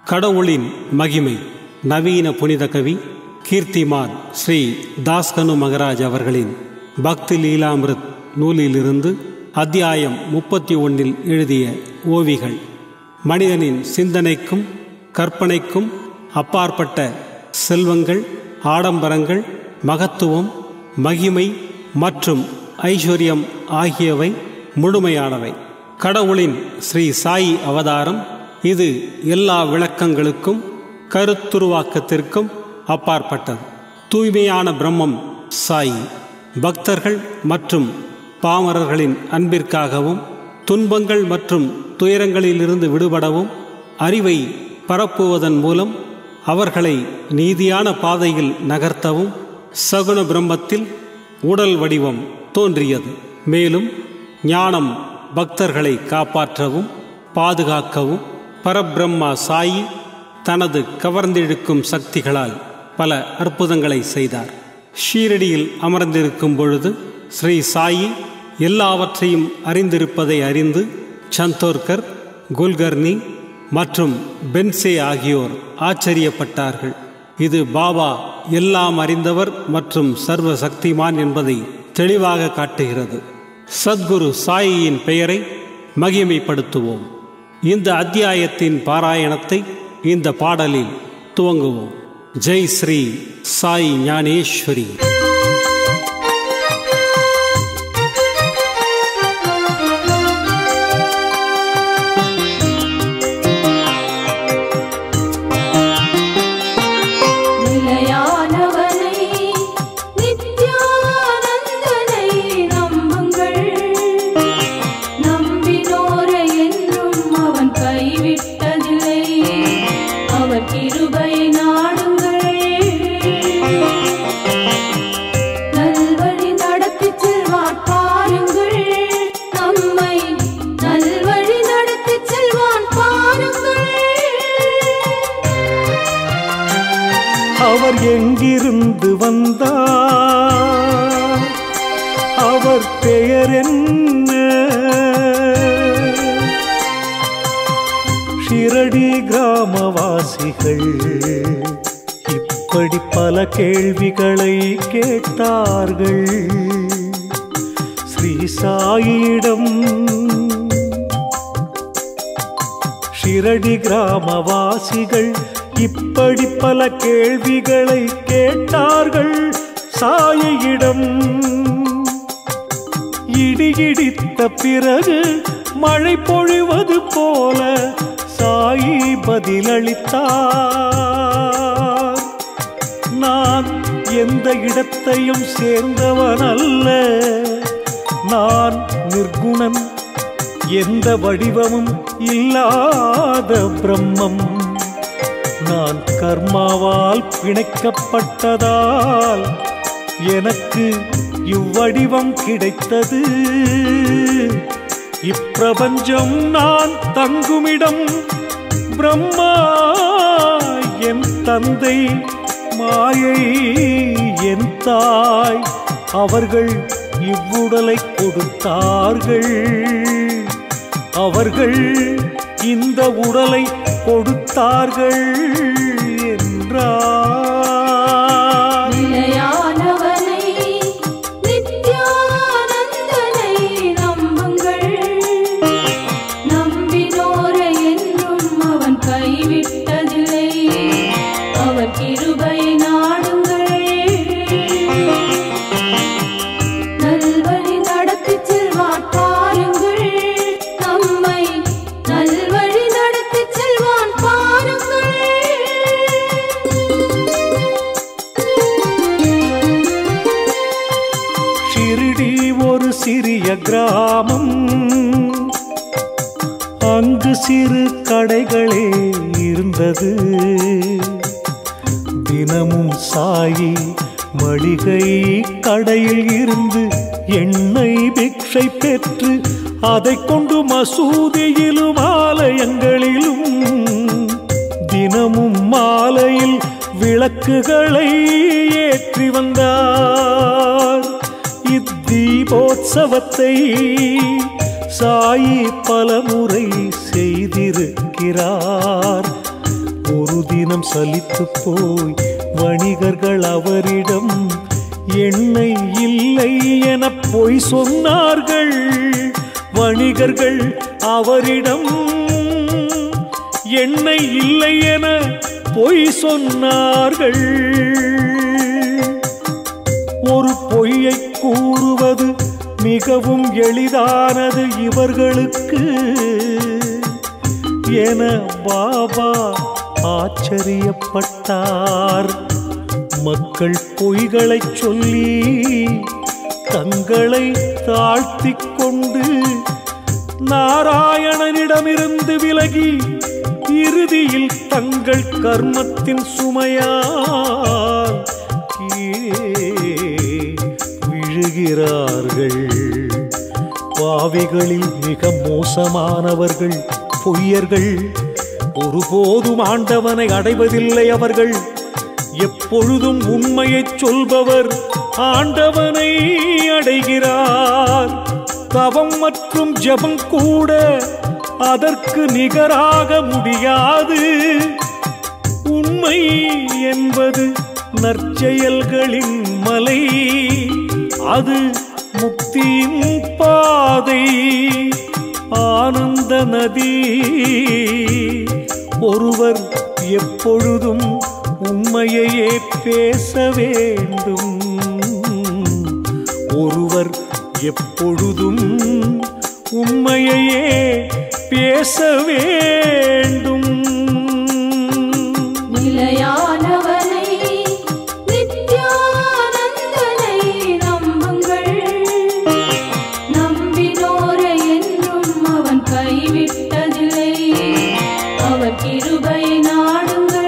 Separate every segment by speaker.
Speaker 1: கடவுளின் மகிமை நவீன புனித கவி கீர்த்திமான் ஸ்ரீ தாஸ்கனு மகராஜ் அவர்களின் பக்தி லீலாமிருத் நூலிலிருந்து அத்தியாயம் முப்பத்தி ஒன்றில் எழுதிய ஓவிகள் மனிதனின் சிந்தனைக்கும் கற்பனைக்கும் அப்பாற்பட்ட செல்வங்கள் ஆடம்பரங்கள் மகத்துவம் மகிமை மற்றும் ஐஸ்வர்யம் ஆகியவை முழுமையானவை கடவுளின் ஸ்ரீ சாயி அவதாரம் இது எல்லா விளக்கங்களுக்கும் கருத்துருவாக்கத்திற்கும் அப்பாற்பட்டது தூய்மையான பிரம்மம் சாயி பக்தர்கள் மற்றும் பாமரர்களின் அன்பிற்காகவும் துன்பங்கள் மற்றும் துயரங்களிலிருந்து விடுபடவும் அறிவை பரப்புவதன் மூலம் அவர்களை நீதியான பாதையில் நகர்த்தவும் சகுன பிரம்மத்தில் உடல் வடிவம் தோன்றியது மேலும் ஞானம் பக்தர்களை காப்பாற்றவும் பாதுகாக்கவும் பரபிரம்மா சாயி தனது கவர்ந்திழுக்கும் சக்திகளால் பல அற்புதங்களை செய்தார் ஷீரடியில் அமர்ந்திருக்கும் பொழுது ஸ்ரீ சாயி எல்லாவற்றையும் அறிந்திருப்பதை அறிந்து சந்தோர்கர் குல்கர்னி மற்றும் பென்சே ஆகியோர் ஆச்சரியப்பட்டார்கள் இது பாபா எல்லாம் அறிந்தவர் மற்றும் சர்வ சக்திமான் என்பதை தெளிவாக காட்டுகிறது சத்குரு சாயியின் பெயரை மகிமைப்படுத்துவோம் இந்த அத்தியாயத்தின் பாராயணத்தை இந்த பாடலில் துவங்குவோம் ஜெய் ஸ்ரீ சாய் ஞானேஸ்வரி
Speaker 2: நிலையானவனை நித்யானந்தனை நம்புங்கள் நம்பினோரை என்றும் அவன் கைவிட்டதில்லை அவர் கிருபை நாடுங்கள் நல்வழி நடத்திச் செல்வார் பாருங்கள் நம்மை நல்வழி நடத்திச் செல்வான் பாருங்கள்
Speaker 3: அவர் எங்கிருந்து வந்தார் அவர் பெயர் என்ன ஷிரடி கிராமவாசிகள் இப்படி பல கேள்விகளை கேட்டார்கள் ஸ்ரீ சாயிடம் ஷிரடி கிராமவாசிகள் இப்படி பல கேள்விகளை கேட்டார்கள் சாயியிடம் இடியிடித்த பிறகு மழை பொழிவது போல சாயி பதிலளித்தார் நான் எந்த இடத்தையும் சேர்ந்தவன் அல்ல நான் நிர்குணன் எந்த வடிவமும் இல்லாத பிரம்மம் நான் கர்மாவால் பிணைக்கப்பட்டதால் எனக்கு இவ்வடிவம் கிடைத்தது இப்பிரபஞ்சம் நான் தங்குமிடம் பிரம்மா என் தந்தை மாயை என் தாய் அவர்கள் இவ்வுடலை கொடுத்தார்கள் அவர்கள் இந்த உடலை கொடுத்தார்கள் என்றார்
Speaker 2: நிலையானவனை நித்யானந்தனை நம்புங்கள் நம்பினோரை என்றும் அவன் கைவிட்டதில்லை அவர் கிருபை நாடுங்கள் நல்வழி நடத்திச் செல்வார் பாருங்கள் நம்மை நல்வழி நடத்திச் செல்வான் பாருங்கள்
Speaker 3: ஷிரிடி ஒரு சிறிய கிராமம் அங்கு சிறு கடைகளே இருந்தது தினமும் சாயி மளிகை கடையில் இருந்து எண்ணெய் பிக்ஷை பெற்று அதை கொண்டு மசூதியிலும் ஆலயங்களிலும் தினமும் மாலையில் விளக்குகளை ஏற்றி வந்தார் இத்தீபோத்சவத்தை சாயி பலமுறை செய்திருக்கிறார் தினம் சலித்து போய் வணிகர்கள் அவரிடம் எண்ணெய் இல்லை என பொய் சொன்னார்கள் வணிகர்கள் அவரிடம் எண்ணெய் இல்லை என பொய் சொன்னார்கள் ஒரு பொய்யை கூறுவது மிகவும் எளிதானது இவர்களுக்கு என பாபா ஆச்சரியப்பட்டார் மக்கள் பொய்களைச் சொல்லி தங்களை தாழ்த்திக் கொண்டு நாராயணனிடமிருந்து விலகி இறுதியில் தங்கள் கர்மத்தின் சுமையால் கீழே விழுகிறார்கள் பாவிகளில் மிக மோசமானவர்கள் பொய்யர்கள் ஒருபோதும் ஆண்டவனை அடைவதில்லை அவர்கள் எப்பொழுதும் உண்மையைச் சொல்பவர் ஆண்டவனை அடைகிறார் தவம் மற்றும் ஜெபம் கூட அதற்கு நிகராக முடியாது உண்மை என்பது நற்செயல்களின் மலை அது முக்தியின் பாதை ஆனந்த நதி ஒருவர் எப்பொழுதும் உண்மையையே பேச வேண்டும் ஒருவர் எப்பொழுதும் உண்மையையே பேச வேண்டும்
Speaker 2: நிலையானவனை நித்யானந்தனை நம்புங்கள் நம்பினோரை என்றும் அவன் கைவிட்டதில்லை அவர் கிருபை நாடுங்கள்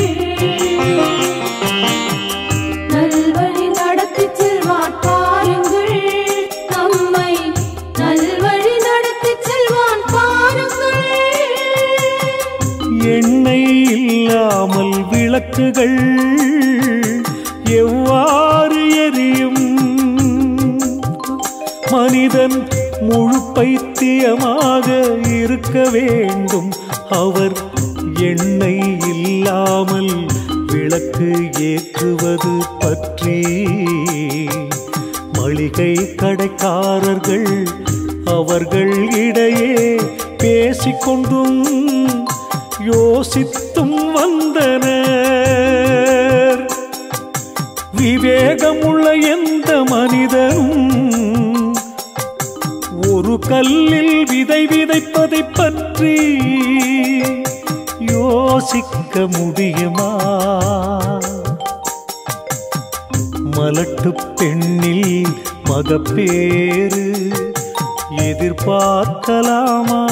Speaker 2: நல்வழி நடத்திச் செல்வார் பாருங்கள் நம்மை நல்வழி நடத்திச் செல்வான் பாருங்கள்
Speaker 3: எண்ணெய் இல்லாமல் விளக்குகள் எவ்வாறு எரியும் மனிதன் முழு பைத்தியமாக இருக்க வேண்டும் அவர் எண்ணெய் இல்லாமல் விளக்கு ஏற்றுவது பற்றி மளிகை கடைக்காரர்கள் அவர்கள் இடையே பேசிக்கொண்டும் யோசித்தும் வந்தனர் விவேகமுள்ள எந்த மனிதனும் ஒரு கல்லில் விதை விதைப்பதை பற்றி யோசிக்க முடியுமா மலட்டு பெண்ணில் மகப்பேறு எதிர்பார்க்கலாமா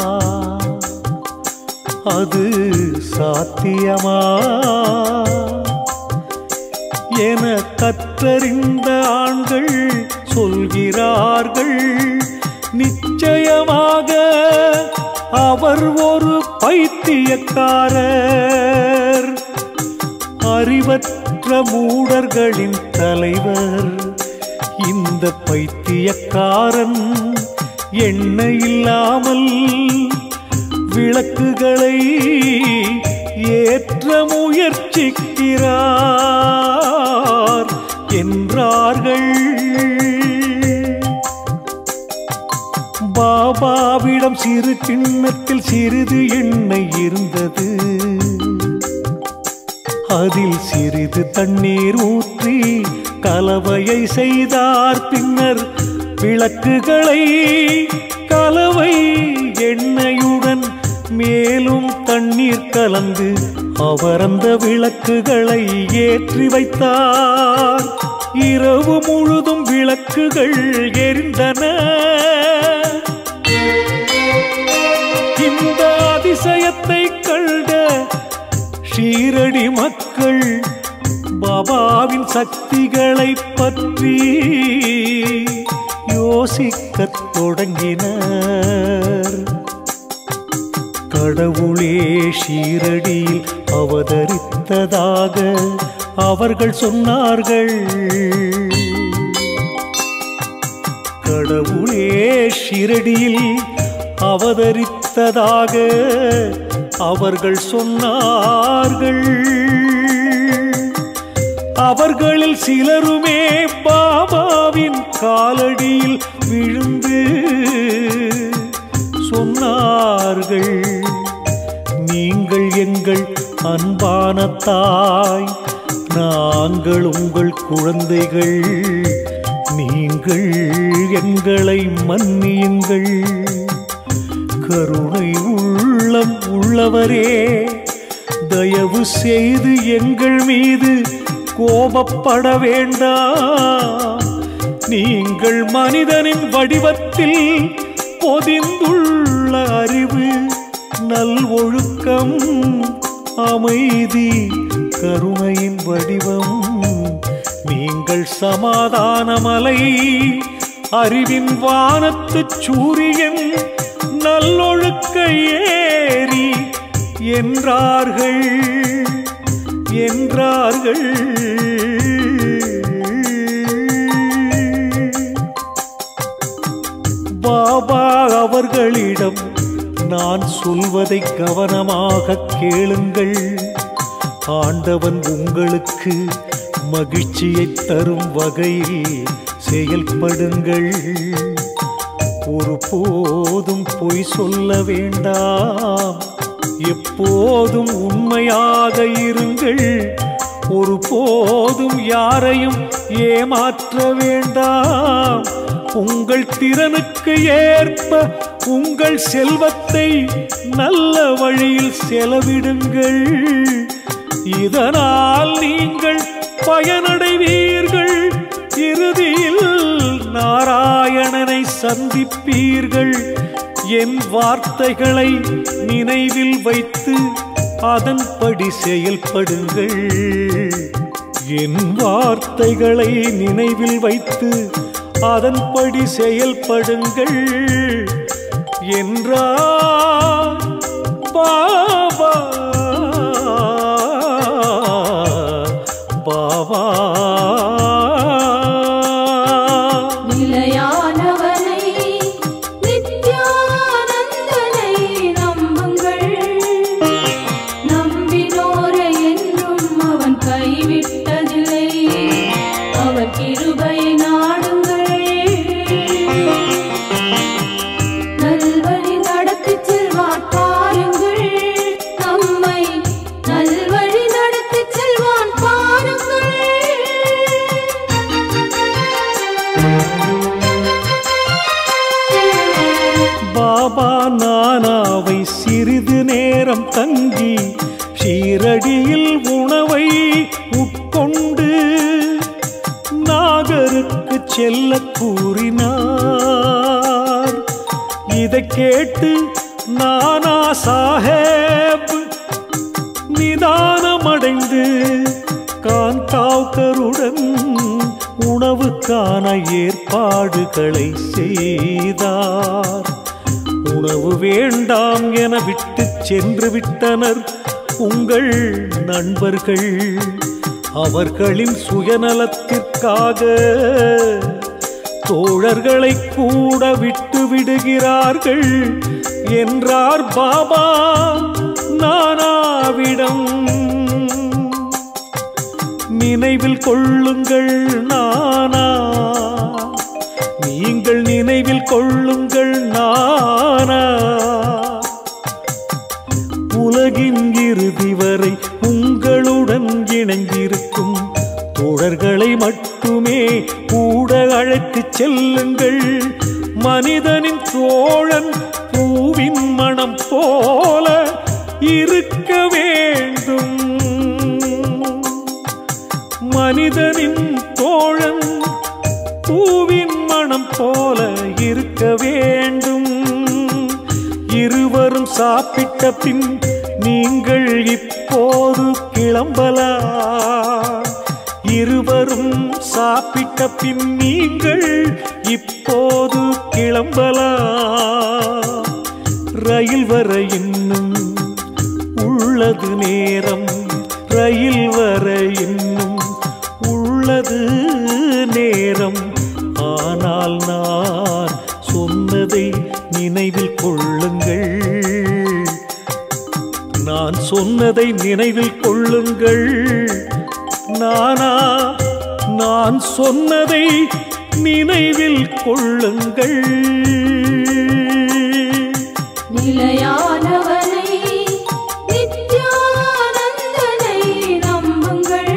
Speaker 3: அது சாத்தியமா என கற்றறிந்த ஆண்கள் சொல்கிறார்கள் நிச்சயமாக அவர் ஒரு பைத்தியக்காரர் அறிவற்ற மூடர்களின் தலைவர் இந்த பைத்தியக்காரன் எண்ணெய் இல்லாமல் விளக்குகளை ஏற்ற முயற்சிக்கிறார் என்றார்கள் பாபாவிடம் சிறு கிண்ணத்தில் சிறிது எண்ணெய் இருந்தது அதில் சிறிது தண்ணீர் ஊற்றி கலவையை செய்தார் பின்னர் விளக்குகளை கலவை எண்ணெயுடன் மேலும் தண்ணீர் கலந்து அவர் அந்த விளக்குகளை ஏற்றி வைத்தார் இரவு முழுதும் விளக்குகள் எரிந்தன இந்த அதிசயத்தை கண்ட ஷீரடி மக்கள் பாபாவின் சக்திகளை பற்றி யோசிக்கத் தொடங்கினர் கடவுளே ஷீரடியில் அவதரித்ததாக அவர்கள் சொன்னார்கள் கடவுளே ஷிரடியில் அவதரித்ததாக அவர்கள் சொன்னார்கள் அவர்களில் சிலருமே பாபாவின் காலடியில் விழுந்து சொன்னார்கள் நீங்கள் எங்கள் அன்பான தாய் நாங்கள் உங்கள் குழந்தைகள் நீங்கள் எங்களை மன்னியுங்கள் கருணை உள்ளம் உள்ளவரே தயவு செய்து எங்கள் மீது கோபப்பட வேண்டாம் நீங்கள் மனிதனின் வடிவத்தில் பொதிந்துள்ள அறிவு நல்ஒழுக்கம் அமைதி கருணையின் வடிவம் நீங்கள் சமாதானமலை அறிவின் வானத்துச் சூரியன் நல்லொழுக்க ஏரி என்றார்கள் என்றார்கள் பாபா அவர்களிடம் நான் சொல்வதை கவனமாக கேளுங்கள் ஆண்டவன் உங்களுக்கு மகிழ்ச்சியை தரும் வகையில் செயல்படுங்கள் ஒருபோதும் பொய் சொல்ல வேண்டாம் எப்போதும் உண்மையாக இருங்கள் ஒருபோதும் யாரையும் ஏமாற்ற வேண்டாம் உங்கள் திறனுக்கு ஏற்ப உங்கள் செல்வத்தை நல்ல வழியில் செலவிடுங்கள் இதனால் நீங்கள் பயனடைவீர்கள் இறுதியில் நாராயணனை சந்திப்பீர்கள் என் வார்த்தைகளை நினைவில் வைத்து அதன்படி செயல்படுங்கள் என் வார்த்தைகளை நினைவில் வைத்து அதன்படி செயல்படுங்கள் என்றார் பாபா பாபா
Speaker 2: நிலையானவனை நித்யானந்தனை நம்புங்கள் நம்பினோரை என்றும் அவன் கைவிட்டதில்லை அவர் கிருபையை நாடுங்கள் நல்வழி நடத்திச் செல்வார் பாருங்கள் நம்மை நல்வழி நடத்திச் செல்வான் பாருங்கள்
Speaker 3: பாபா நானாவை சிறிது நேரம் தங்கி ஷீரடியில் உணவை உட்கொண்டு நாகருக்கு செல்ல கூறினார் இதை கேட்டு நானா சாஹேப் நிதானமடைந்து காந்தாவ்கருடன் உணவுக்கான ஏற்பாடுகளை செய்தார் உணவு வேண்டாம் என விட்டு சென்று விட்டனர் உங்கள் நண்பர்கள் அவர்களின் சுயநலத்திற்காக தோழர்களை கூட விட்டு விடுகிறார்கள் என்றார் பாபா நானாவிடம் நினைவில் கொள்ளுங்கள் நானா நீங்கள் நினைவில் கொள்ளுங்கள் நானா உலகின் இறுதி வரை உங்களுடன் இணைந்திருக்கும் தோழர்களை மட்டுமே கூட அழைத்துச் செல்லுங்கள் மனிதனின் தோழன் பூவின் மனம் போல இருக்க வேண்டும் மனிதனின் தோழன் பூவின் மனம் போல இருக்க வேண்டும் இருவரும் சாப்பிட்ட பின் நீங்கள் இப்போது கிளம்பலாம் இருவரும் சாப்பிட்ட பின் நீங்கள் இப்போது கிளம்பலாம் ரயில் வர இன்னும் உள்ளது நேரம் ரயில் வர இன்னும் உள்ளது நேரம் ஆனால் நான் சொன்னதை நினைவில் கொள்ளுங்கள் சொன்னதை நினைவில் கொள்ளுங்கள் நானா நான் சொன்னதை நினைவில் கொள்ளுங்கள்
Speaker 2: நிலையானவனை நித்யானந்தனை நம்புங்கள்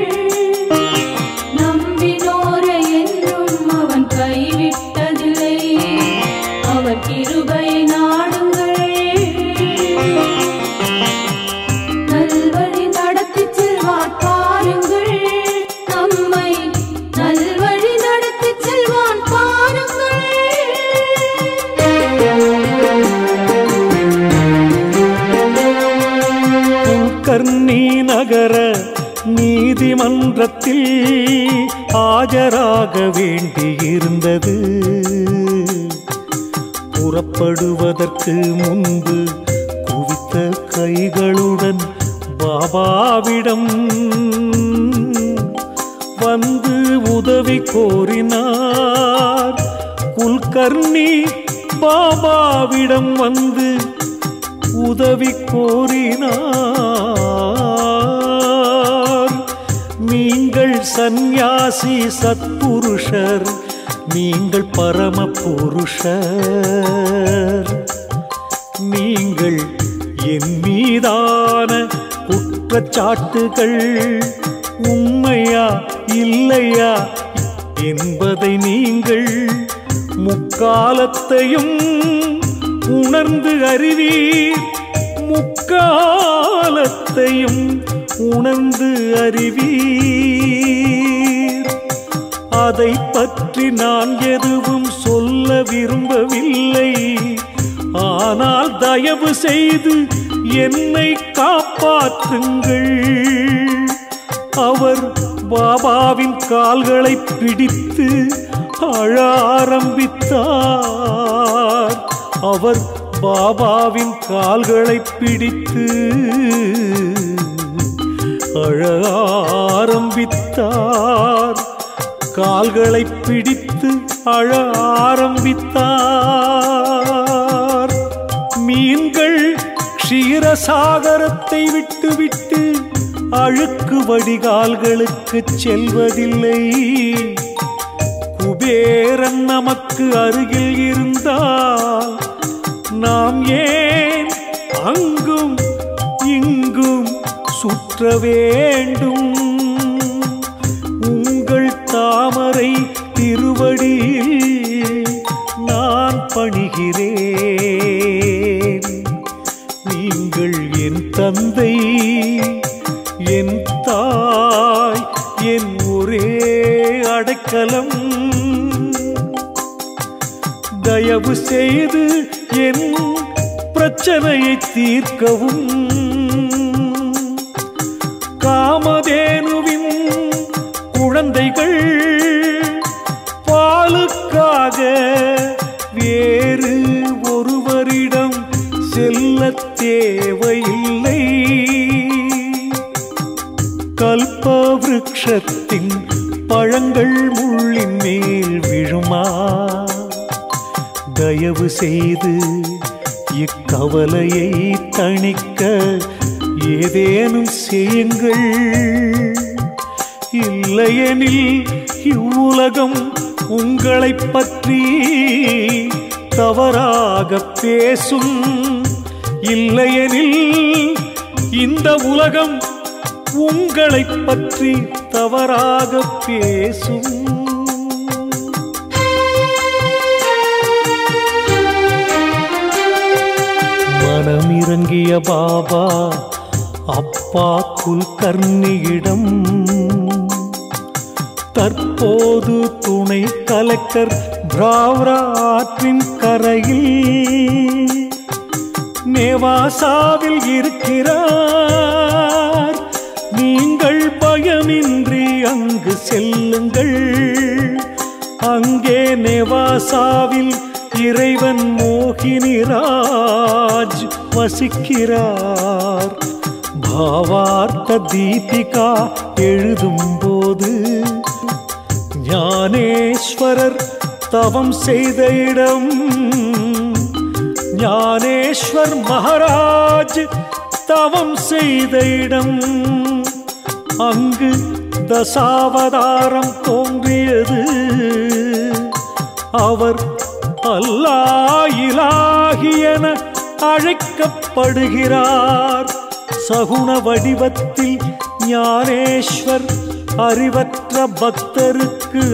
Speaker 2: நம்பினோரை என்றும் அவன் கைவிட்டதில்லை அவர் கிருபை நாடுங்கள் நல்வழி நடத்திச் செல்வார் பாருங்கள் நம்மை நல்வழி நடத்திச் செல்வான் பாருங்கள்
Speaker 3: கர்ணி நகர நீதிமன்றத்தில் ஆஜராக வேண்டியிருந்தது புறப்படுவதற்கு முன்பு குவித்த கைகளுடன் பாபாவிடம் வந்து உதவி கோரினார் குல்கர்ணி பாபாவிடம் வந்து உதவி கோரினார் நீங்கள் சந்நியாசி சத்புருஷர் நீங்கள் பரம புருஷர் நீங்கள் என் மீதான குற்றச்சாட்டுகள் உண்மையா இல்லையா என்பதை நீங்கள் முக்காலத்தையும் உணர்ந்து அறிவீர் முக்காலத்தையும் உணர்ந்து அறிவீர் அதை பற்றி நான் எதுவும் சொல்ல விரும்பவில்லை ஆனால் தயவு செய்து என்னை காப்பாற்றுங்கள் அவர் பாபாவின் கால்களை பிடித்து அழ ஆரம்பித்தார் அவர் பாபாவின் கால்களை பிடித்து அழ ஆரம்பித்தார் கால்களை பிடித்து அழ ஆரம்பித்தார் மீன்கள் க்ஷீரசாகரத்தை விட்டுவிட்டு அழுக்கு வடிகால்களுக்கு செல்வதில்லை குபேரன் நமக்கு அருகில் இருந்தால் நாம் ஏன் அங்கும் இங்கும் சுற்ற வேண்டும் உங்கள் தாமரை திருவடியில் நான் பணிகிறேன் நீங்கள் என் தந்தை என் தாய் என் ஒரே அடைக்கலம் தயவு செய்து என் பிரச்சனையை தீர்க்கவும் காமதேனுவின் குழந்தைகள் பாலுக்காக வேறு ஒருவரிடம் செல்ல தேவையில்லை கல்ப விருட்சத்தின் பழங்கள் முள்ளின் மேல் விழுமா தயவு செய்து இக்கவலையை தணிக்க ஏதேனும் செய்யுங்கள் இல்லையெனில் இவ்வுலகம் உங்களைப் பற்றி தவறாக பேசும் இல்லையெனில் இந்த உலகம் உங்களைப் பற்றி தவறாக பேசும் மனமிறங்கிய பாபா அப்பா குல்கர்ணியிடம் தற்போது துணை கலெக்டர் பிராவ்ரா ஆற்றின் கரையில் நேவாசாவில் இருக்கிறார் நீங்கள் பயமின்றி அங்கு செல்லுங்கள் அங்கே நெவாசாவில் இறைவன் மோகினிராஜ் வசிக்கிறார் பாவார்த்த தீபிகா எழுதும்போது ஞானேஸ்வரர் தவம் செய்த இடம் ஞானேஸ்வர் மகாராஜ் தவம் செய்த இடம் அங்கு தசாவதாரம் தோன்றியது அவர் அல்லாஹ் என அழைக்கப்படுகிறார் சகுண வடிவத்தில் ஞானேஸ்வர் அறிவற்ற பக்தருக்கு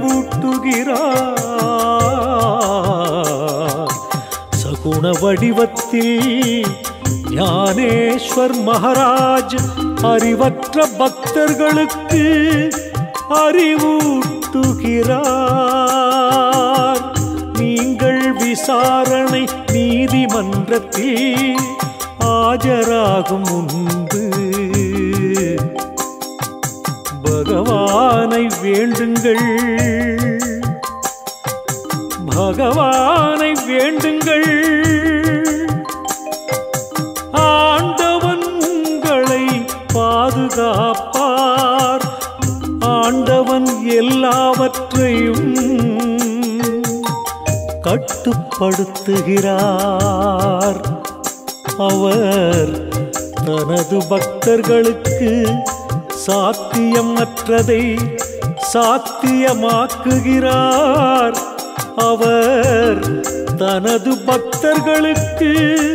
Speaker 3: அறிவூட்டுகிறார் சகுண வடிவத்தில் ஞானேஸ்வர் மகாராஜ் அறிவற்ற பக்தர்களுக்கு அறிவூட்டுகிறார் நீங்கள் விசாரணை நீதிமன்றத்தில் ஆஜராகும் முன்பு பகவானை வேண்டுங்கள் பகவானை வேண்டுங்கள் ஆண்டவன் உங்களை பாதுகாப்பார் ஆண்டவன் எல்லாவற்றையும் கட்டுப்படுத்துகிறார் அவர் தனது பக்தர்களுக்கு சாத்தியமற்றதை சாத்தியமாக்குகிறார் அவர் தனது பக்தர்களுக்கு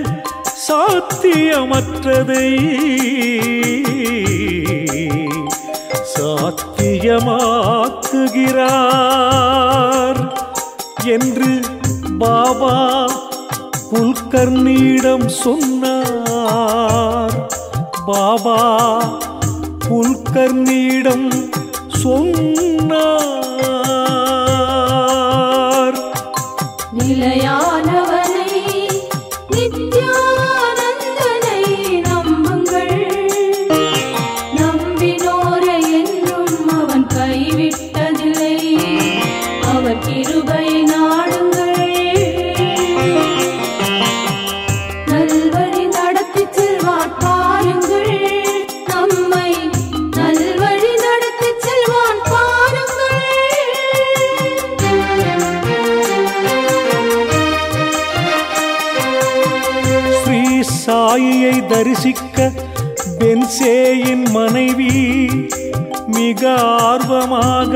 Speaker 3: சாத்தியமற்றதை சாத்தியமாக்குகிறார் என்று பாபா குல்கர்ணியிடம் சொன்னார் பாபா குல்கர்ணியிடம் சொன்னார்
Speaker 2: நிலையானவனை நித்யானந்தனை நம்புங்கள் நம்பினோரை என்றும் அவன் கைவிட்டதில்லை அவர் கிருபை நாடுங்கள் நல்வழி நடத்திச் செல்வார் பாருங்கள் நம்மை நல்வழி நடத்திச் செல்வான் பாருங்கள்
Speaker 3: ஸ்ரீ சாயியை தரிசிக்க பென்சேயின் மனைவி மிக ஆர்வமாக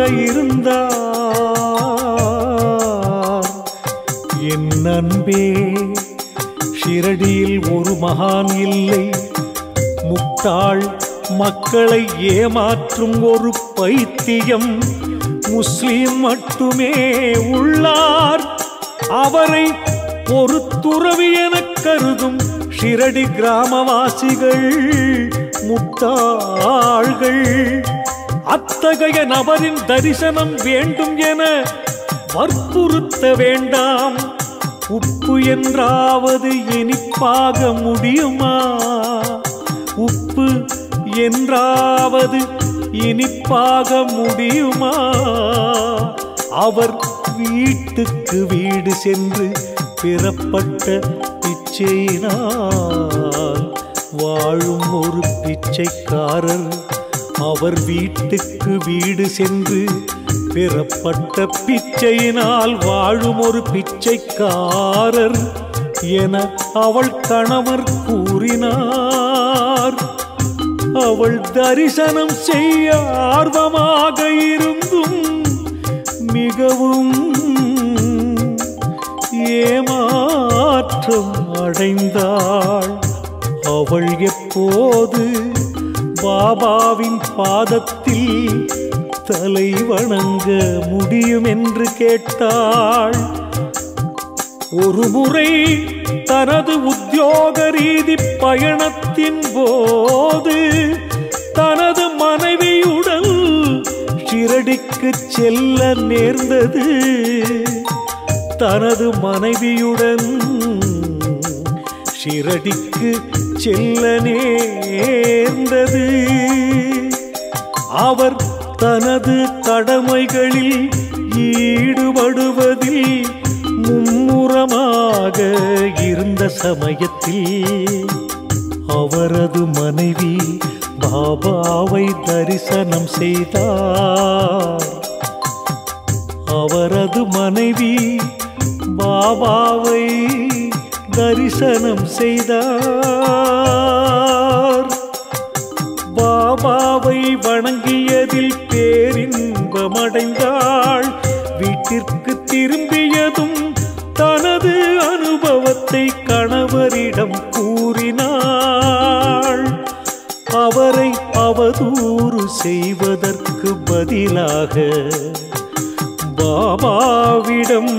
Speaker 3: இருந்தார் என் அன்பே ஷிரடியில் ஒரு மகான் இல்லை முட்டாள் மக்களை ஏமாற்றும் ஒரு பைத்தியம் முஸ்லிம் மட்டுமே உள்ளார் அவரை ஒரு துறவி எனக் கருதும் ஷிரடி கிராமவாசிகள் முட்டாள்கள் அத்தகைய நபரின் தரிசனம் வேண்டும் என வற்புறுத்த வேண்டாம் உப்பு என்றாவது இனிப்பாக முடியுமா உப்பு என்றாவது இனிப்பாக முடியுமா அவர் வீட்டுக்கு வீடு சென்று பெறப்பட்ட பிச்சையினால் வாழும் ஒரு பிச்சைக்காரர் அவர் வீட்டுக்கு வீடு சென்று பெறப்பட்ட பிச்சையினால் வாழும் ஒரு பிச்சைக்காரர் என அவள் கணவர் கூறினார் அவள் தரிசனம் செய்ய ஆர்வமாக இருந்தும் மிகவும் ஏமாற்றம் அடைந்தாள் அவள் எப்போது பாபாவின் பாதத்தில் தலை வணங்க முடியும் என்று கேட்டாள் ஒரு முறை தனது உத்தியோக ரீதி பயணத்தின் போது தனது மனைவியுடன் ஷிரடிக்கு செல்ல நேர்ந்தது தனது மனைவியுடன் ஷிரடிக்கு செல்ல நேர்ந்தது அவர் தனது கடமைகளில் ஈடுபடுவதில் மும்முரமாக இருந்த சமயத்தில் அவரது மனைவி பாபாவை தரிசனம் செய்தார் அவரது மனைவி பாபாவை தரிசனம் செய்தார் பாபாவை வணங்கியதில் பேரின்பமடைந்தாள் வீட்டிற்கு திரும்பியதும் தனது அனுபவத்தை கணவரிடம் கூறினாள் அவரை அவதூறு செய்வதற்கு பதிலாக பாபாவிடம்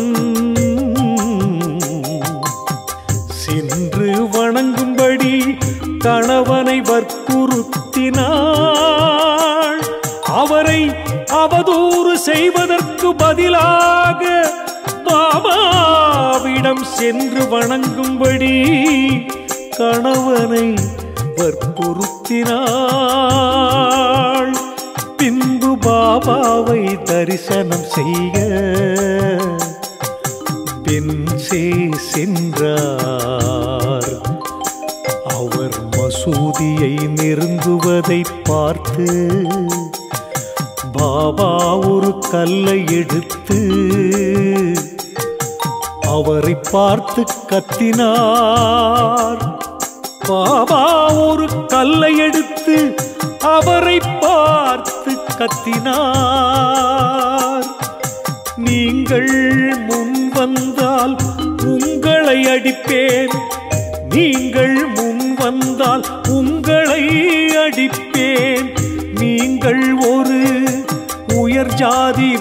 Speaker 3: சென்று வணங்கும்படி கணவனை வற்புறுத்தினாள் அவரை அவதூறு செய்வதற்கு பதிலாக பாபாவிடம் சென்று வணங்கும்படி கணவனை வற்புறுத்தினாள் பின்பு பாபாவை தரிசனம் செய்ய பென்சே சென்றார் அவர் மசூதியை நெருங்குவதை பார்த்து பாபா ஒரு கல்லை எடுத்து அவரை பார்த்து கத்தினார் பாபா ஒரு கல்லை எடுத்து அவரை பார்த்து கத்தினார் நீங்கள் முன் வந்தால் உங்களை அடிப்பேன் நீங்கள் முன் வந்தால் உங்களை அடிப்பேன் நீங்கள் ஒரு உயர் ஜாதி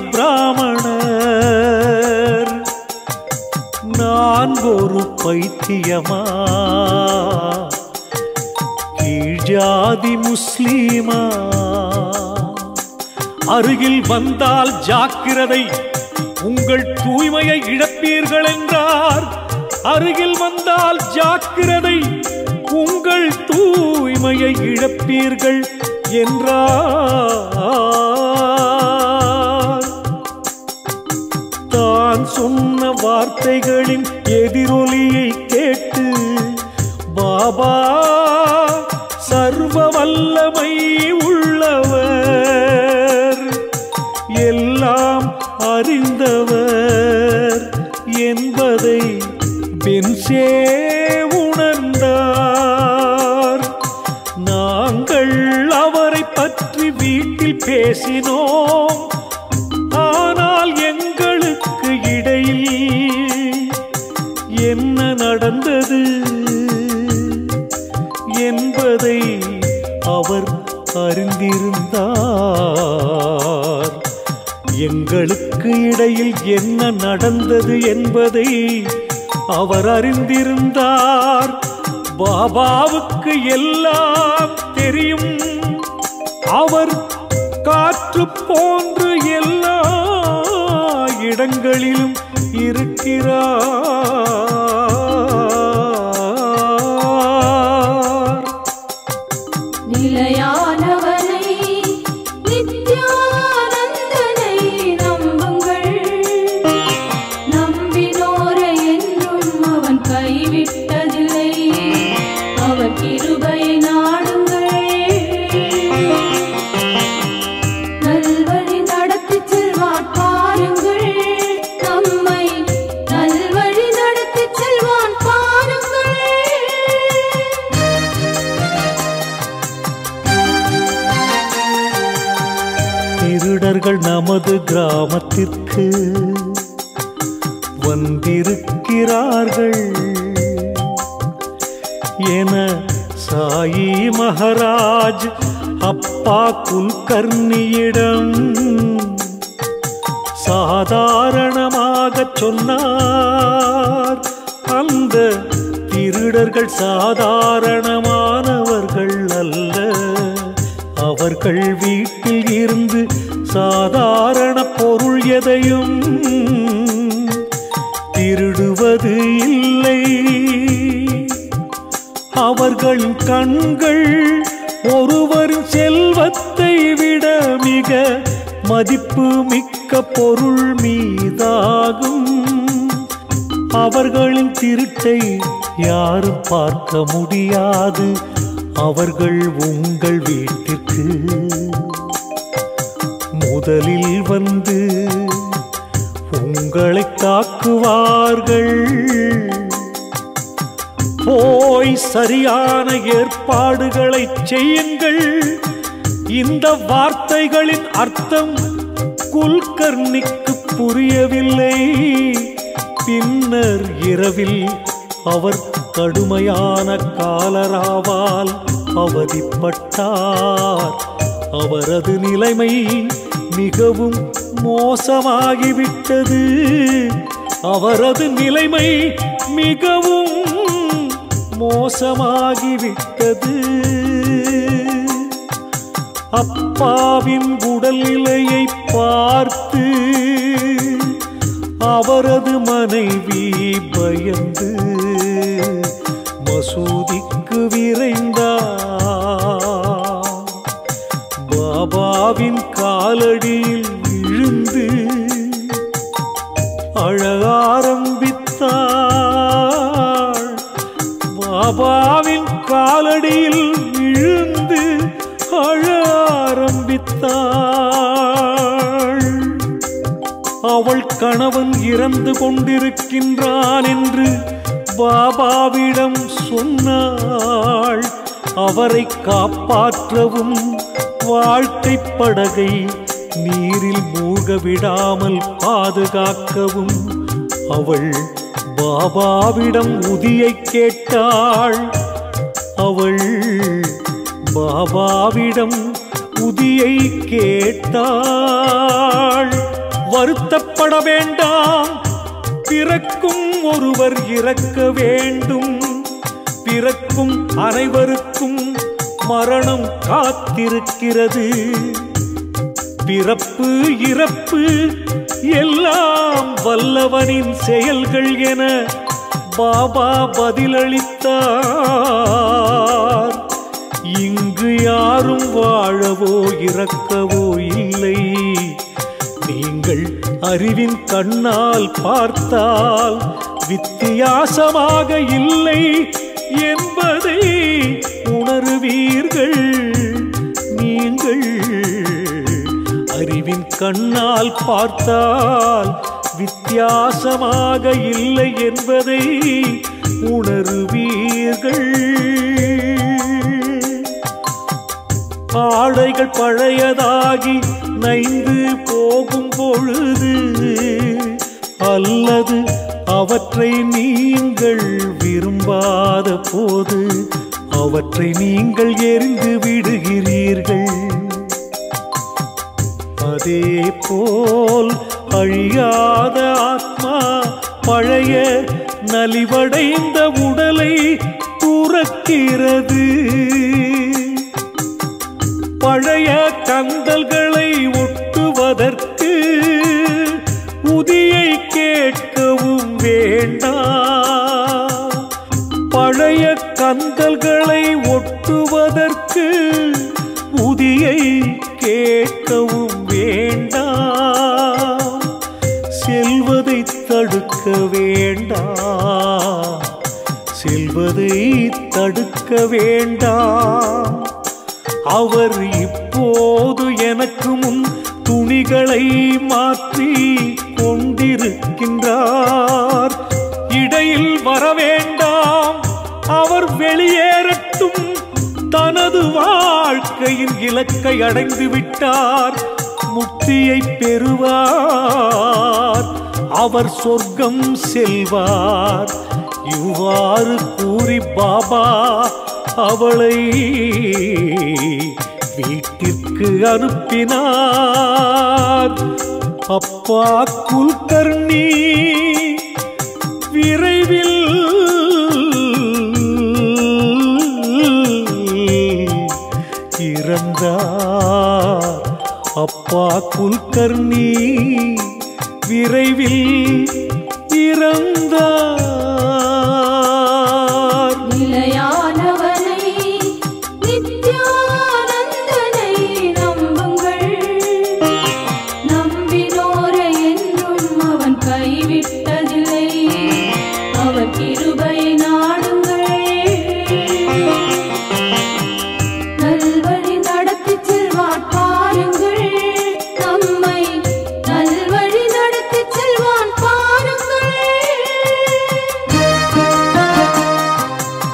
Speaker 3: பிராமணர் நான் ஒரு பைத்தியமா கீழ் ஜாதி முஸ்லீமா அருகில் வந்தால் ஜாக்கிரதை உங்கள் தூய்மையை இழப்பீர்கள் என்றார் அருகில் வந்தால் ஜாக்கிரதை உங்கள் தூய்மையை இழப்பீர்கள் என்றார் தான் சொன்ன வார்த்தைகளின் எதிரொலியை கேட்டு பாபா சர்வ வல்லமை உள்ளவர் எல்லாம் அறிந்தவர் என்பதை பென்சே உணர்ந்தார் நாங்கள் அவரை பற்றி வீட்டில் பேசினோம் ஆனால் எங்களுக்கு இடையில் என்ன நடந்தது என்பதை அவர் அறிந்திருந்தார் எங்களுக்கு இடையில் என்ன நடந்தது என்பதை அவர் அறிந்திருந்தார் பாபாவுக்கு எல்லாம் தெரியும் அவர் காற்று போன்று எல்லா இடங்களிலும் இருக்கிறார்
Speaker 2: நிலையானவனை நித்யானந்தனை நம்புங்கள் நம்பினோரை என்றும் அவன் கைவிட்டதில்லை அவன் கிருபையை நாடுங்கள் நல்வழி நடத்திச் செல்வான் பாருங்கள் நம்மை நல்வழி நடத்திச் செல்வான் பாருங்கள்
Speaker 3: திருடர்கள் நமது கிராமத்திற்கு வந்திருக்கிறார்கள் என சாயி மகாராஜ் அப்பா குல்கர்ணியிடம் சாதாரணமாக சொன்னார் அந்த திருடர்கள் சாதாரணமானவர்கள் அல்ல அவர்கள் வீட்டில் இருந்து சாதாரண பொருள் எதையும் திருடுவது இல்லை அவர்களின் கண்கள் ஒருவரின் செல்வத்தை விட மிக மதிப்பு மிக்க பொருள் மீதாகும் அவர்களின் திருட்டை யாரும் பார்க்க முடியாது அவர்கள் உங்கள் வீட்டிற்கு முதலில் வந்து உங்களை தாக்குவார்கள் போய் சரியான ஏற்பாடுகளை செய்யுங்கள் இந்த வார்த்தைகளின் அர்த்தம் குல்கர்ணிக்கு புரியவில்லை பின்னர் இரவில் அவர் கடுமையான காலராவால் அவதிப்பட்டார் அவரது நிலைமை மிகவும் மோசமாகிவிட்டது அவரது நிலைமை மிகவும் மோசமாகிவிட்டது அப்பாவின் உடல்நிலையை பார்த்து அவரது மனைவி பயந்து மசூதிக்கு விரைந்தார் பாபாவின் காலடியில் விழுந்து அழ ஆரம்பித்தாள் பாபாவின் காலடியில் விழுந்து அழ ஆரம்பித்தாள் அவள் கணவன் இறந்து கொண்டிருக்கின்றான் என்று பாபாவிடம் சொன்னாள் அவரை காப்பாற்றவும் வாழ்க்கை படகை நீரில் மூழ்க விடாமல் பாதுகாக்கவும் அவள் பாபாவிடம் உதியை கேட்டாள் அவள் பாபாவிடம் உதியை கேட்டாள் வருத்தப்பட வேண்டாம் பிறக்கும் ஒருவர் இறக்க வேண்டும் பிறக்கும் அனைவருக்கும் மரணம் காத்திருக்கிறது பிறப்பு இறப்பு எல்லாம் வல்லவனின் செயல்கள் என பாபா பதிலளித்தார் இங்கு யாரும் வாழவோ இறக்கவோ இல்லை நீங்கள் அறிவின் கண்ணால் பார்த்தால் வித்தியாசமாக இல்லை என்பதை உணருவீர்கள் நீங்கள் அறிவின் கண்ணால் பார்த்தால் வித்தியாசமாக இல்லை என்பதை உணருவீர்கள் ஆடைகள் பழையதாகி நைந்து போகும் பொழுது அல்லது அவற்றை நீங்கள் விரும்பாத போது அவற்றை நீங்கள் எரிந்து விடுகிறீர்கள் அதே போல் அழியாத ஆத்மா பழைய நலிவடைந்த உடலை துறக்கிறது பழைய கந்தல்களை ஒட்டுவதற்கு உதியை கேட்கவும் வேண்டாம் பழைய கந்தல்களை ஒட்டுவதற்கு உதியை கேட்கவும் வேண்டாம் செல்வதை தடுக்க வேண்டாம் செல்வதை தடுக்க வேண்டாம் அவர் இப்போது எனக்கு முன் துணிகளை மாற்றி கொண்டிருக்கின்றார் இடையில் வர வேண்டாம் அவர் வெளியேறட்டும் தனது வாழ்க்கையின் இலக்கை அடைந்து விட்டார் முக்தியை பெறுவார் அவர் சொர்க்கம் செல்வார் இவ்வாறு கூறி பாபா அவளை வீட்டிற்கு அனுப்பினார் அப்பா குல்கர்ணி விரைவில் இறந்தார் அப்பா குல்கர்ணி விரைவில் இறந்தார்
Speaker 2: நிலையானவனை நித்யானந்தனை நம்புங்கள் நம்பினோரை என்றும் அவன் கைவிட்டதில்லை அவர் கிருபையை நாடுங்கள் நல்வழி நடத்திச் செல்வார் பாருங்கள் நம்மை நல்வழி நடத்திச் செல்வான் பாருங்கள்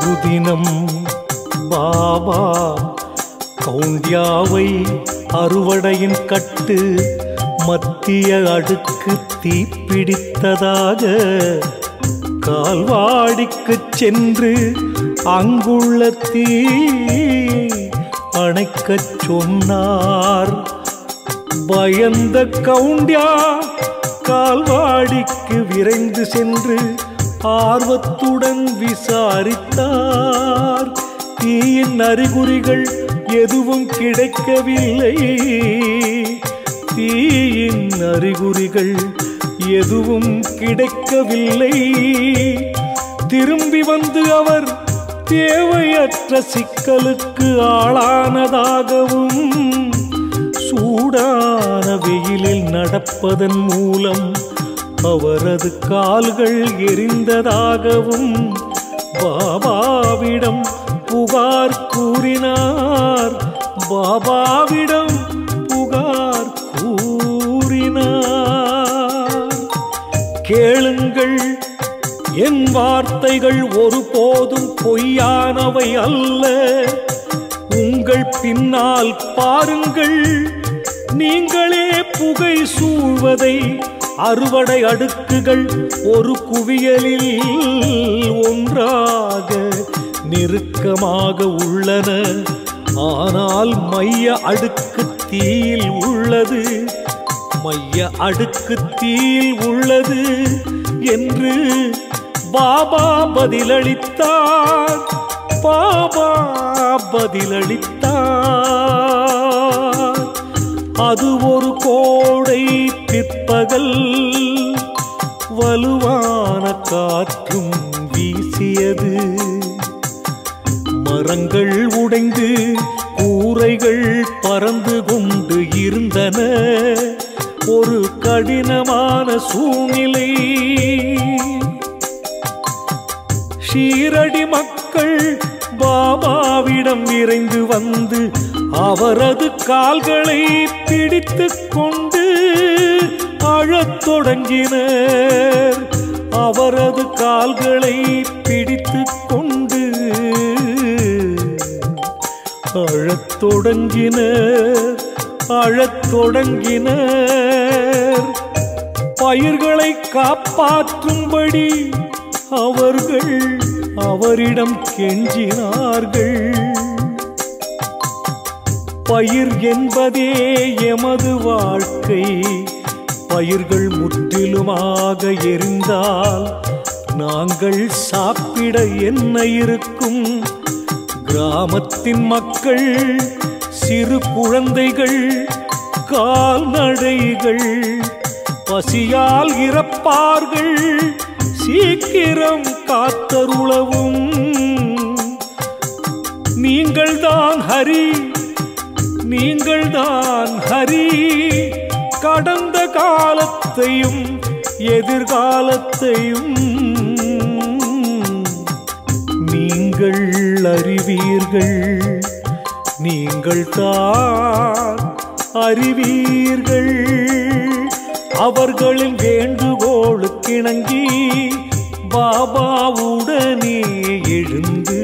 Speaker 3: மறுதினம் பாபா கவுண்டியாவை அறுவடையின் கட்டு மத்திய அடுக்கு தீப்பிடித்ததாக கால்வாடிக்குச் சென்று அங்குள்ள தீ அணைக்கச் சொன்னார் பயந்த கவுண்டியா கால்வாடிக்கு விரைந்து சென்று ஆர்வத்துடன் விசாரித்தார் தீயின் அறிகுறிகள் எதுவும் கிடைக்கவில்லை தீயின் அறிகுறிகள் எதுவும் கிடைக்கவில்லை திரும்பி வந்து அவர் தேவையற்ற சிக்கலுக்கு ஆளானதாகவும் சூடான வெயிலில் நடப்பதன் மூலம் அவரது கால்கள் எரிந்ததாகவும் பாபாவிடம் புகார் கூறினார் பாபாவிடம் புகார் கூறினார் கேளுங்கள் என் வார்த்தைகள் ஒருபோதும் பொய்யானவை அல்ல உங்கள் பின்னால் பாருங்கள் நீங்களே புகை சூழ்வதை அறுவடை அடுக்குகள் ஒரு குவியலில் ஒன்றாக நெருக்கமாக உள்ளன ஆனால் மைய அடுக்கு தீயில் உள்ளது மைய அடுக்கு தீயில் உள்ளது என்று பாபா பதிலளித்தார் பாபா பதிலளித்தார் அது ஒரு கோடை பிற்பகல் வலுவான காற்றும் வீசியது மரங்கள் உடைந்து கூரைகள் பறந்து கொண்டு இருந்தன ஒரு கடினமான சூழ்நிலை ஷீரடி மக்கள் பாபாவிடம் விரைந்து வந்து அவரது கால்களை பிடித்துக் கொண்டு அழத் தொடங்கினர் அவரது கால்களை பிடித்துக் கொண்டு அழத் தொடங்கினர் அழத் தொடங்கினர் பயிர்களை காப்பாற்றும்படி அவர்கள் அவரிடம் கெஞ்சினார்கள் பயிர் என்பதே எமது வாழ்க்கை பயிர்கள் முற்றிலுமாக எரிந்தால் நாங்கள் சாப்பிட என்ன இருக்கும் கிராமத்தின் மக்கள் சிறு குழந்தைகள் கால்நடைகள் பசியால் இறப்பார்கள் சீக்கிரம் காத்தருளவும் நீங்கள்தான் ஹரி நீங்கள்தான் ஹரி கடந்த காலத்தையும் எதிர்காலத்தையும் நீங்கள் அறிவீர்கள் நீங்கள் தான் அறிவீர்கள் அவர்களின் வேண்டுகோளுக்கிணங்கி பாபாவுடனே எழுந்து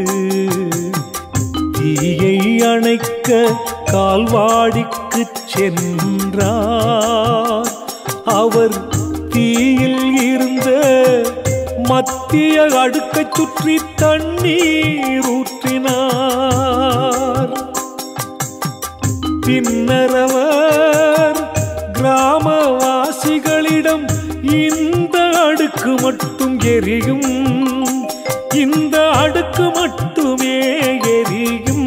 Speaker 3: தீயை அணைக்க கால்வாடிக்கு சென்றார் அவர் தீயில் இருந்த மத்திய அடுக்கைச் சுற்றி தண்ணீர் ஊற்றினார் பின்னர் அவர் கிராமவாசிகளிடம் இந்த அடுக்கு மட்டும் எரியும் இந்த அடுக்கு மட்டுமே எரியும்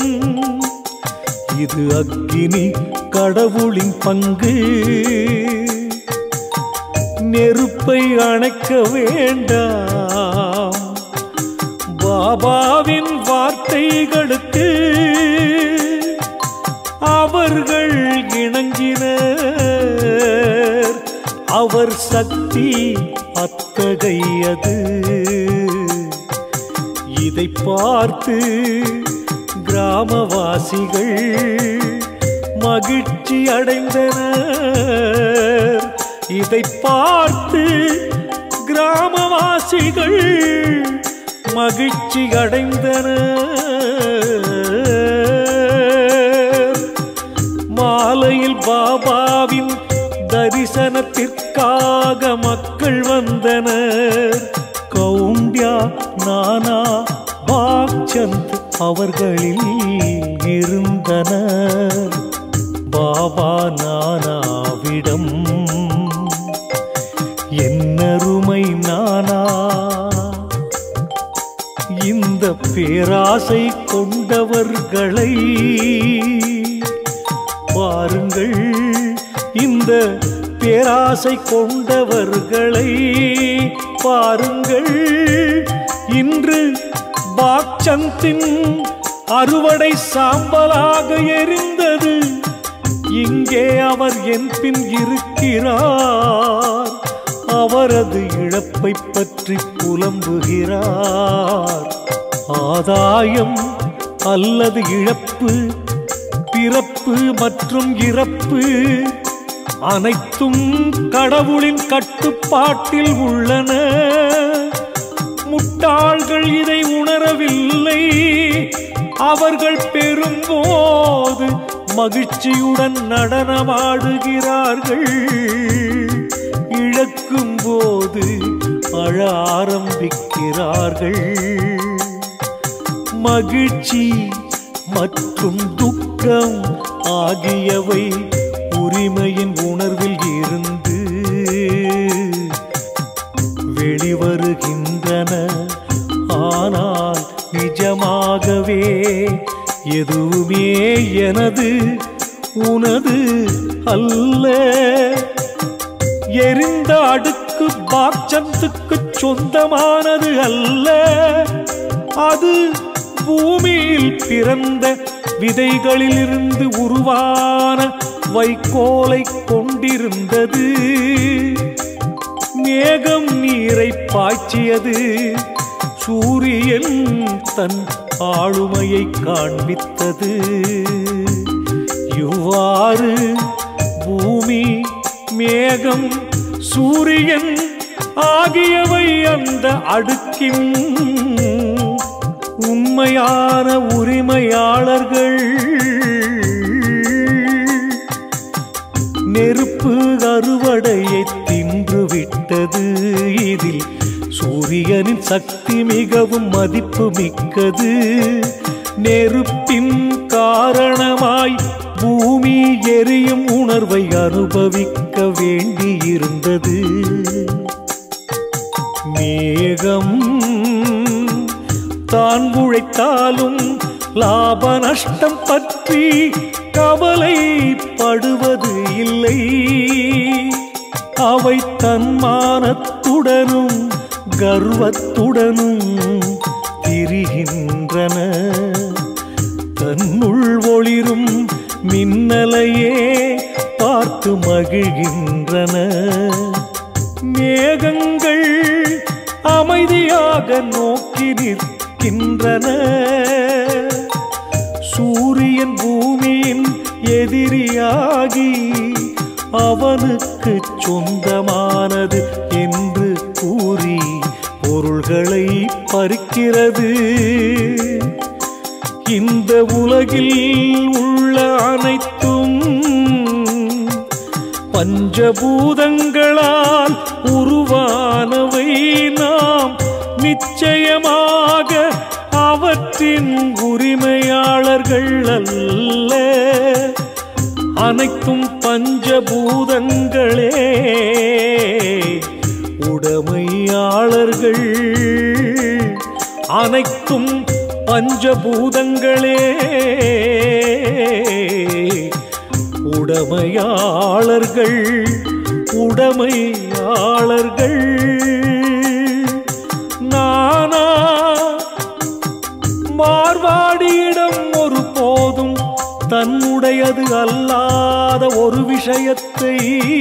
Speaker 3: இது அக்கினி கடவுளின் பங்கு நெருப்பை அணைக்க வேண்டாம் பாபாவின் வார்த்தைகளுக்கு அவர்கள் இணங்கினர் அவர் சக்தி அத்தகையது இதை பார்த்து கிராமவாசிகள் மகிழ்ச்சி அடைந்தனர் இதை பார்த்து கிராமவாசிகள் மகிழ்ச்சி அடைந்தனர் மாலையில் பாபாவின் தரிசனத்திற்காக மக்கள் வந்தனர் கவுண்டியா நானா பாக்சந்த் அவர்களில் இருந்தனர் பாபா நானாவிடம் என்னருமை நானா இந்த பேராசை கொண்டவர்களை பாருங்கள் இந்த பேராசை கொண்டவர்களை பாருங்கள் இன்று பாக்சந்தின் அறுவடை சாம்பலாக எரிந்தது இங்கே அவர் என் பின் இருக்கிறார் அவரது இழப்பை பற்றி புலம்புகிறார் ஆதாயம் அல்லது இழப்பு பிறப்பு மற்றும் இறப்பு அனைத்தும் கடவுளின் கட்டுப்பாட்டில் உள்ளன முட்டாள்கள் இதை உணரவில்லை அவர்கள் பெறும்போது மகிழ்ச்சியுடன் நடனமாடுகிறார்கள் இழக்கும் போது அழ ஆரம்பிக்கிறார்கள் மகிழ்ச்சி மற்றும் துக்கம் ஆகியவை உரிமையின் உணர்வில் இருந்து வெளிவருகின்றன ஆனால் நிஜமாகவே எதுவுமே எனது உனது அல்ல எரிந்த அடுக்கு பாக்சத்துக்கு சொந்தமானது அல்ல அது பூமியில் பிறந்த விதைகளிலிருந்து உருவான வைக்கோலை கொண்டிருந்தது மேகம் நீரை பாய்ச்சியது சூரியன் தன் ஆளுமையை காண்பித்தது இவ்வாறு பூமி மேகம் சூரியன் ஆகியவை அந்த அடுக்கின் உண்மையான உரிமையாளர்கள் நெருப்பு அறுவடையை தின்றுவிட்டது இதில் சூரியனின் சக்தி மிகவும் மதிப்பு மிக்கது நெருப்பின் காரணமாய் பூமி எரியும் உணர்வை அனுபவிக்க வேண்டியிருந்தது மேகம் தான் உழைத்தாலும் லாப நஷ்டம் பற்றி கவலைப்படுவது இல்லை அவை தன்மானத்துடனும் கர்வத்துடனும் திரிகின்றன தன்னுள் ஒளிரும் மின்னலையே பார்த்து மகிழ்கின்றன மேகங்கள் அமைதியாக நோக்கி நிற்கின்றன சூரியன் பூமியின் எதிரியாகி அவனுக்கு சொந்தமானது என்று கூறி பொருள்களை பறிக்கிறது இந்த உலகில் உள்ள அனைத்தும் பஞ்சபூதங்களால் உருவானவை நாம் நிச்சயமாக அவற்றின் உரிமையாளர்கள் அல்ல அனைத்தும் பஞ்சபூதங்களே உடைமையாளர்கள் அனைத்தும் பஞ்சபூதங்களே உடைமையாளர்கள் உடைமையாளர்கள் நானா மார்வாடியிடம் ஒரு போதும் தன்னுடையது அல்லாத ஒரு விஷயத்தை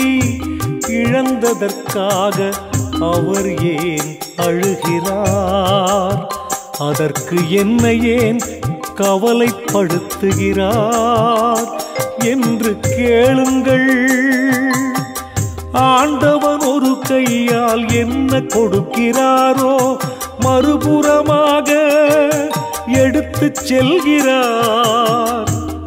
Speaker 3: இழந்ததற்காக அவர் ஏன் அழுகிறார் அதற்கு என்னை ஏன் கவலைப்படுத்துகிறார் என்று கேளுங்கள் ஆண்டவன் ஒரு கையால் என்ன கொடுக்கிறாரோ மறுபுறமாக எடுத்துச் செல்கிறார்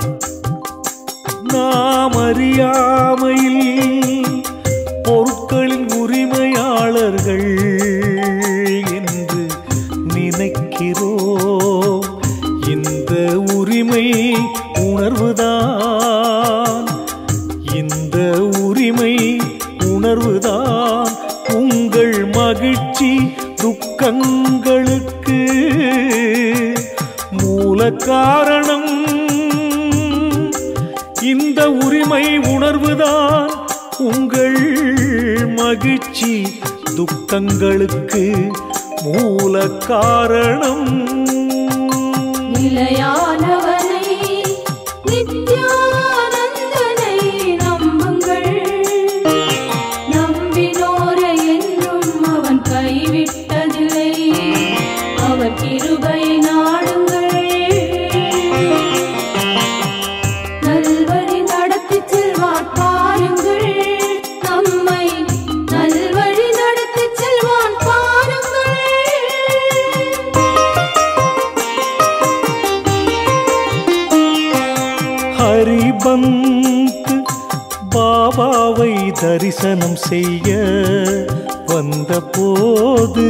Speaker 3: நாம் அறியாமையில் பொருட்களின் உரிமையாளர்கள் என்று நினைக்கிறோம் இந்த உரிமை உணர்வுதான் இந்த உரிமை உணர்வுதான் உங்கள் மகிழ்ச்சி துக்கங்களுக்கு மூல காரணம் இந்த உரிமை உணர்வுதான் உங்கள் மகிழ்ச்சி துக்கங்களுக்கு மூல காரணம்
Speaker 2: நிலையானவனை நித்யானந்தனை நம்புங்கள் நம்பினோரை என்றும் அவன் கைவிட்டதில்லை அவர் கிருபை நாடுங்கள் நல்வழி நடத்திச் செல்வார் பாருங்கள் நம்மை நல்வழி நடத்திச் செல்வான் பாருங்கள்
Speaker 3: ஹரிபந்த் பாபாவை தரிசனம் செய்ய வந்தபோது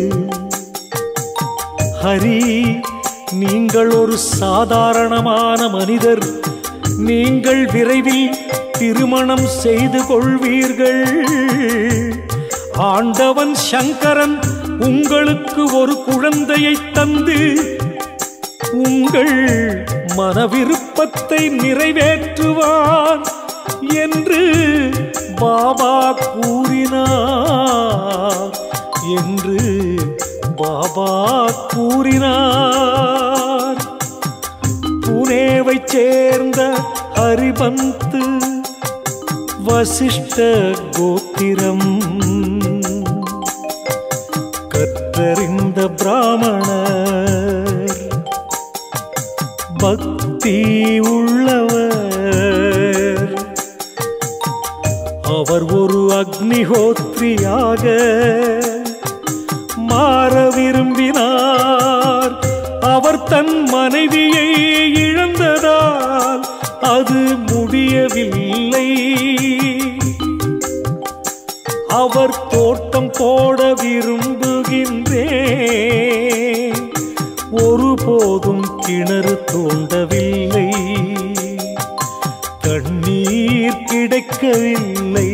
Speaker 3: ஹரி நீங்கள் ஒரு சாதாரணமான மனிதர் நீங்கள் விரைவில் திருமணம் செய்து கொள்வீர்கள் ஆண்டவன் சங்கரன் உங்களுக்கு ஒரு குழந்தையை தந்து உங்கள் மனவிருப்பத்தை நிறைவேற்றுவான் என்று பாபா கூறினார் என்று பாபா கூறினார் புனேவைச் சேர்ந்த ஹரிபந்து வசிஷ்ட கோத்திரம் கற்றறிந்த பிராமணர் பக்தி உள்ளவர் அவர் ஒரு அக்னிஹோத்ரியாக மாற விரும்பினார் அவர் தன் மனைவியை இழந்ததால் அது முடியவில்லை அவர் தோட்டம் போட விரும்புகின்றேன் ஒருபோதும் கிணறு தோண்டவில்லை தண்ணீர் கிடைக்கவில்லை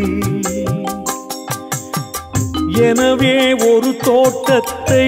Speaker 3: எனவே ஒரு தோட்டத்தை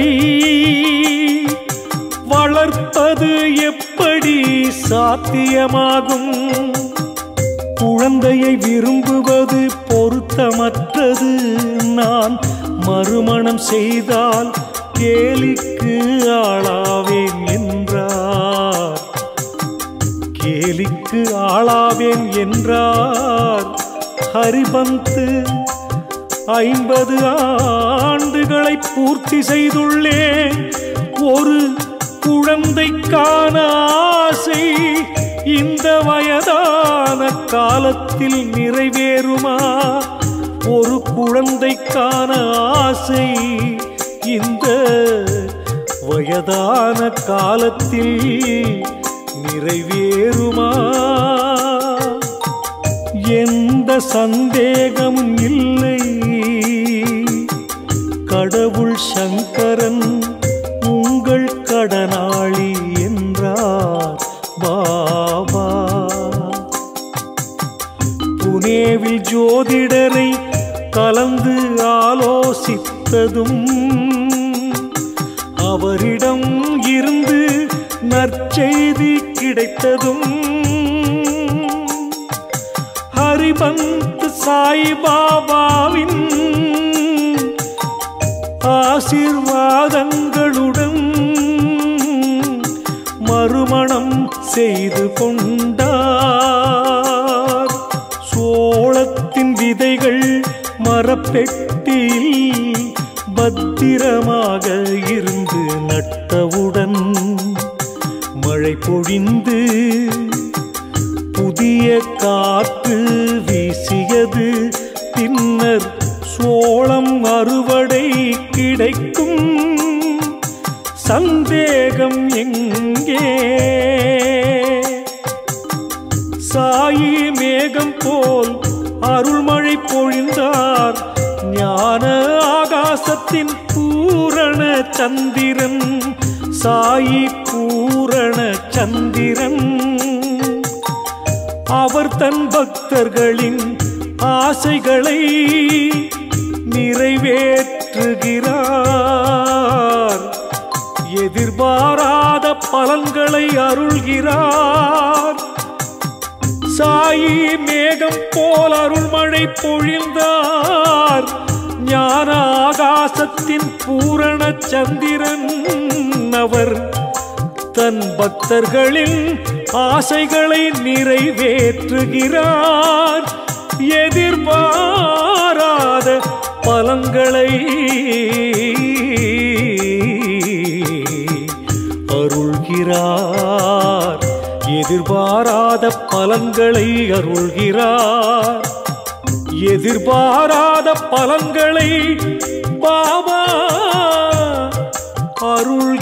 Speaker 3: வளர்ப்பது எப்படி சாத்தியமாகும் குழந்தையை விரும்புவது பொருத்தமற்றது நான் மறுமணம் செய்தால் கேலிக்கு ஆளாவேன் என்றார் கேலிக்கு ஆளாவேன் என்றார் ஹரிபந்து ஐம்பது ஆண்டுகளை பூர்த்தி செய்துள்ளேன் ஒரு குழந்தைக்கான ஆசை இந்த வயதான காலத்தில் நிறைவேறுமா ஒரு குழந்தைக்கான ஆசை இந்த வயதான காலத்தில் நிறைவேறுமா எந்த சந்தேகமும் இல்லை கடவுள் சங்கரன் உங்கள் கடனாளி என்றார் பாபா புனேவில் ஜோதிடரை கலந்து ஆலோசித்ததும் அவரிடம் இருந்து நற்செய்தி கிடைத்ததும் ஹரிபந்த் சாய்பாபாவின் ஆசீர்வாதங்களுடன் மறுமணம் செய்து கொண்டார் சோளத்தின் விதைகள் மரப்பெட்டியில் பத்திரமாக இருந்து நட்டவுடன் மழை பொழிந்து புதிய காற்று வீசியது பின்னர் சோளம் அறுவடை கிடைக்கும் சந்தேகம் எங்கே சாயி மேகம் போல் அருள்மழை பொழிந்தார் ஞான ஆகாசத்தின் பூரண சந்திரன் சாயி பூரண சந்திரன் அவர் தன் பக்தர்களின் ஆசைகளை நிறைவேற்றுகிறார் எதிர்பாராத பலன்களை அருள்கிறார் சாயி மேகம் போல் அருள்மழை பொழிந்தார் ஞான ஆகாசத்தின் பூரண சந்திரன் அவர் தன் பக்தர்களின் ஆசைகளை நிறைவேற்றுகிறார் எதிர்பாராத பலன்களை அருள்கிறார் எதிர்பாராத பலன்களை அருள்கிறார் எதிர்பாராத பலன்களை பாபா அருள்